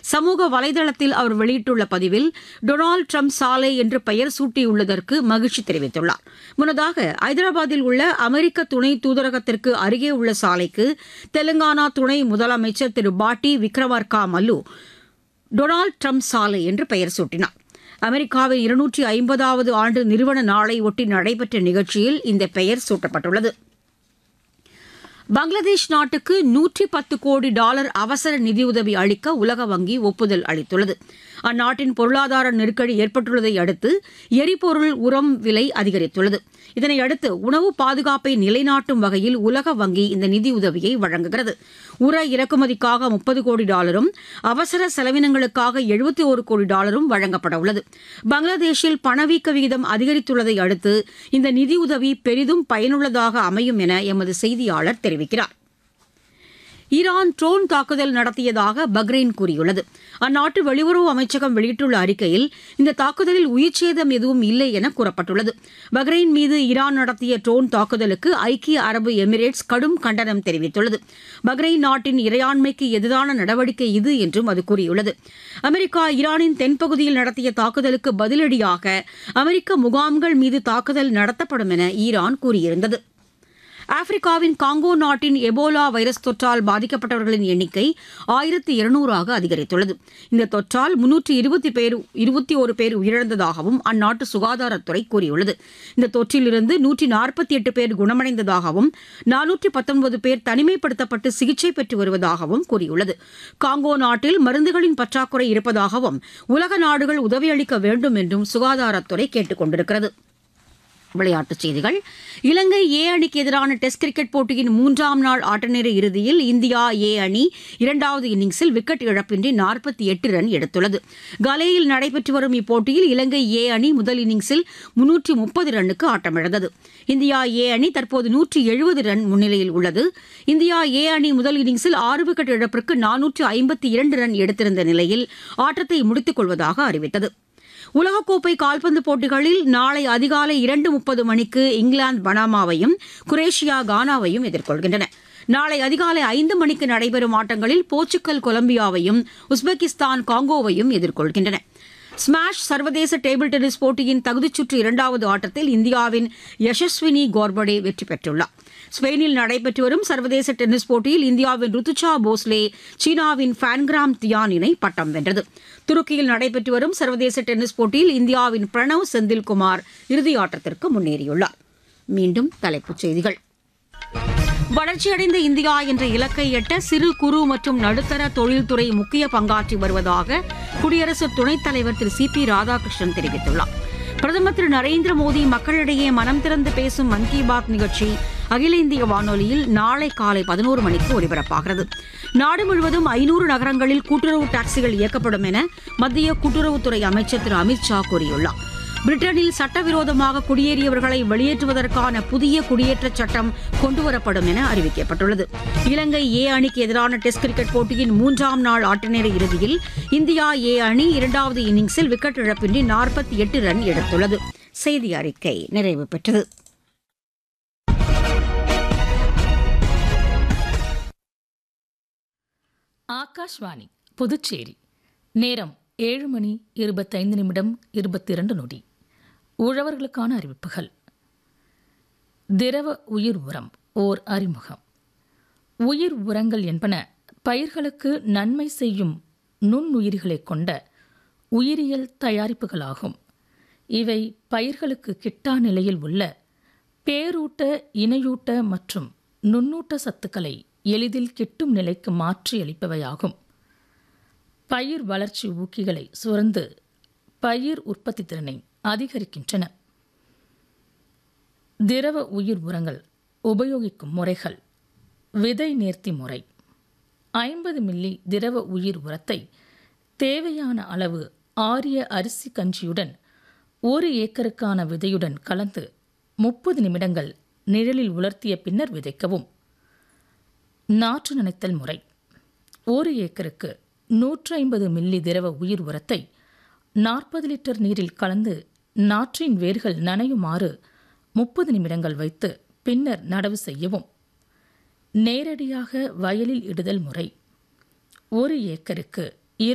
சமூக வலைதளத்தில் அவர் வெளியிட்டுள்ள பதிவில் டொனால்டு ட்ரம்ப் சாலை என்று பெயர் சூட்டியுள்ளதற்கு மகிழ்ச்சி தெரிவித்துள்ளார் முன்னதாக ஐதராபாத்தில் உள்ள அமெரிக்க துணை தூதரகத்திற்கு அருகே உள்ள சாலைக்கு தெலங்கானா துணை முதலமைச்சர் திரு பாட்டி விக்ரமார்கா மல்லு டொனால்டு ட்ரம்ப் சாலை என்று பெயர் சூட்டினார் அமெரிக்காவின் இருநூற்றி ஐம்பதாவது ஆண்டு நிறுவன நாளை ஒட்டி நடைபெற்ற நிகழ்ச்சியில் இந்த பெயர் சூட்டப்பட்டுள்ளது பங்களாதேஷ் நாட்டுக்கு நூற்றி பத்து கோடி டாலர் அவசர நிதியுதவி அளிக்க உலக வங்கி ஒப்புதல் அளித்துள்ளது அந்நாட்டின் பொருளாதார நெருக்கடி ஏற்பட்டுள்ளதை அடுத்து எரிபொருள் உரம் விலை அதிகரித்துள்ளது இதனையடுத்து உணவு பாதுகாப்பை நிலைநாட்டும் வகையில் உலக வங்கி இந்த நிதியுதவியை வழங்குகிறது உர இறக்குமதிக்காக முப்பது கோடி டாலரும் அவசர செலவினங்களுக்காக எழுபத்தி ஒரு கோடி டாலரும் வழங்கப்பட உள்ளது பங்களாதேஷில் பணவீக்க விகிதம் அதிகரித்துள்ளதை அடுத்து இந்த நிதியுதவி பெரிதும் பயனுள்ளதாக அமையும் என எமது செய்தியாளர் தெரிவிக்கிறார் ஈரான் ட்ரோன் தாக்குதல் நடத்தியதாக பக்ரைன் கூறியுள்ளது அந்நாட்டு வெளியுறவு அமைச்சகம் வெளியிட்டுள்ள அறிக்கையில் இந்த தாக்குதலில் உயிர்ச்சேதம் எதுவும் இல்லை என கூறப்பட்டுள்ளது பக்ரைன் மீது ஈரான் நடத்திய ட்ரோன் தாக்குதலுக்கு ஐக்கிய அரபு எமிரேட்ஸ் கடும் கண்டனம் தெரிவித்துள்ளது பக்ரைன் நாட்டின் இறையாண்மைக்கு எதிரான நடவடிக்கை இது என்றும் அது கூறியுள்ளது அமெரிக்கா ஈரானின் தென்பகுதியில் நடத்திய தாக்குதலுக்கு பதிலடியாக அமெரிக்க முகாம்கள் மீது தாக்குதல் நடத்தப்படும் என ஈரான் கூறியிருந்தது ஆப்பிரிக்காவின் காங்கோ நாட்டின் எபோலா வைரஸ் தொற்றால் பாதிக்கப்பட்டவர்களின் எண்ணிக்கை ஆயிரத்தி இருநூறாக அதிகரித்துள்ளது இந்த தொற்றால் முன்னூற்றி இருபத்தி பேர் இருபத்தி ஒரு பேர் உயிரிழந்ததாகவும் அந்நாட்டு சுகாதாரத்துறை கூறியுள்ளது இந்த தொற்றிலிருந்து நூற்றி நாற்பத்தி எட்டு பேர் குணமடைந்ததாகவும் நானூற்றி பத்தொன்பது பேர் தனிமைப்படுத்தப்பட்டு சிகிச்சை பெற்று வருவதாகவும் கூறியுள்ளது காங்கோ நாட்டில் மருந்துகளின் பற்றாக்குறை இருப்பதாகவும் உலக நாடுகள் உதவியளிக்க வேண்டும் என்றும் சுகாதாரத்துறை கேட்டுக் கொண்டிருக்கிறது விளையாட்டுச் செய்திகள் இலங்கை ஏ அணிக்கு எதிரான டெஸ்ட் கிரிக்கெட் போட்டியின் மூன்றாம் நாள் ஆட்டநேர இறுதியில் இந்தியா ஏ அணி இரண்டாவது இன்னிங்ஸில் விக்கெட் இழப்பின்றி நாற்பத்தி எட்டு ரன் எடுத்துள்ளது கலேயில் நடைபெற்று வரும் இப்போட்டியில் இலங்கை ஏ அணி முதல் இன்னிங்ஸில் முன்னூற்றி முப்பது ரன்னுக்கு ஆட்டமிழந்தது இந்தியா ஏ அணி தற்போது நூற்றி எழுபது ரன் முன்னிலையில் உள்ளது இந்தியா ஏ அணி முதல் இன்னிங்ஸில் ஆறு விக்கெட் இழப்பிற்கு நானூற்று ஐம்பத்தி இரண்டு ரன் எடுத்திருந்த நிலையில் ஆட்டத்தை முடித்துக் கொள்வதாக அறிவித்தது உலகக்கோப்பை கால்பந்து போட்டிகளில் நாளை அதிகாலை இரண்டு முப்பது மணிக்கு இங்கிலாந்து பனாமாவையும் குரேஷியா கானாவையும் எதிர்கொள்கின்றன நாளை அதிகாலை ஐந்து மணிக்கு நடைபெறும் ஆட்டங்களில் போர்ச்சுக்கல் கொலம்பியாவையும் உஸ்பெகிஸ்தான் காங்கோவையும் எதிர்கொள்கின்றன ஸ்மாஷ் சர்வதேச டேபிள் டென்னிஸ் போட்டியின் தகுதிச்சுற்று இரண்டாவது ஆட்டத்தில் இந்தியாவின் யசஸ்வினி கோர்படே வெற்றி பெற்றுள்ளார் ஸ்பெயினில் நடைபெற்று வரும் சர்வதேச டென்னிஸ் போட்டியில் இந்தியாவின் ருத்துச்சா போஸ்லே சீனாவின் ஃபேன்கிராம் தியான் இணை பட்டம் வென்றது துருக்கியில் நடைபெற்று வரும் சர்வதேச டென்னிஸ் போட்டியில் இந்தியாவின் பிரணவ் செந்தில்குமார் இறுதியாட்டத்திற்கு முன்னேறியுள்ளார் மீண்டும் தலைப்புச் செய்திகள் வளர்ச்சியடைந்த இந்தியா என்ற இலக்கை எட்ட சிறு குறு மற்றும் நடுத்தர தொழில்துறை முக்கிய பங்காற்றி வருவதாக குடியரசு துணைத் தலைவர் திரு சி பி ராதாகிருஷ்ணன் தெரிவித்துள்ளார் பிரதமர் திரு நரேந்திர மோடி மக்களிடையே மனம் திறந்து பேசும் மன் கி பாத் நிகழ்ச்சி அகில இந்திய வானொலியில் நாளை காலை பதினோரு மணிக்கு ஒலிபரப்பாகிறது நாடு முழுவதும் ஐநூறு நகரங்களில் கூட்டுறவு டாக்ஸிகள் இயக்கப்படும் என மத்திய கூட்டுறவுத்துறை அமைச்சர் திரு அமித் ஷா கூறியுள்ளார் பிரிட்டனில் சட்டவிரோதமாக குடியேறியவர்களை வெளியேற்றுவதற்கான புதிய குடியேற்றச் சட்டம் கொண்டுவரப்படும் என அறிவிக்கப்பட்டுள்ளது இலங்கை ஏ அணிக்கு எதிரான டெஸ்ட் கிரிக்கெட் போட்டியின் மூன்றாம் நாள் ஆட்டநேர இறுதியில் இந்தியா ஏ அணி இரண்டாவது இன்னிங்ஸில் விக்கெட் இழப்பின்றி நாற்பத்தி எட்டு ரன் எடுத்துள்ளது செய்தி அறிக்கை நிறைவு பெற்றது ஆகாஷ்வாணி புதுச்சேரி நேரம் ஏழு மணி இருபத்தைந்து நிமிடம் இருபத்தி இரண்டு நொடி உழவர்களுக்கான அறிவிப்புகள் திரவ உயிர் உரம் ஓர் அறிமுகம் உயிர் உரங்கள் என்பன பயிர்களுக்கு நன்மை செய்யும் நுண்ணுயிரிகளைக் கொண்ட உயிரியல் தயாரிப்புகளாகும் இவை பயிர்களுக்கு கிட்டா நிலையில் உள்ள பேரூட்ட இணையூட்ட மற்றும் நுண்ணூட்ட சத்துக்களை எளிதில் கிட்டும் நிலைக்கு மாற்றி அளிப்பவையாகும் பயிர் வளர்ச்சி ஊக்கிகளை சுரந்து பயிர் உற்பத்தி திறனை அதிகரிக்கின்றன திரவ உயிர் உரங்கள் உபயோகிக்கும் முறைகள் விதை நேர்த்தி முறை ஐம்பது மில்லி திரவ உயிர் உரத்தை தேவையான அளவு ஆரிய அரிசி கஞ்சியுடன் ஒரு ஏக்கருக்கான விதையுடன் கலந்து முப்பது நிமிடங்கள் நிழலில் உலர்த்திய பின்னர் விதைக்கவும் நாற்று நனைத்தல் முறை ஒரு ஏக்கருக்கு நூற்றி ஐம்பது மில்லி திரவ உயிர் உரத்தை நாற்பது லிட்டர் நீரில் கலந்து நாற்றின் வேர்கள் நனையுமாறு முப்பது நிமிடங்கள் வைத்து பின்னர் நடவு செய்யவும் நேரடியாக வயலில் இடுதல் முறை ஒரு ஏக்கருக்கு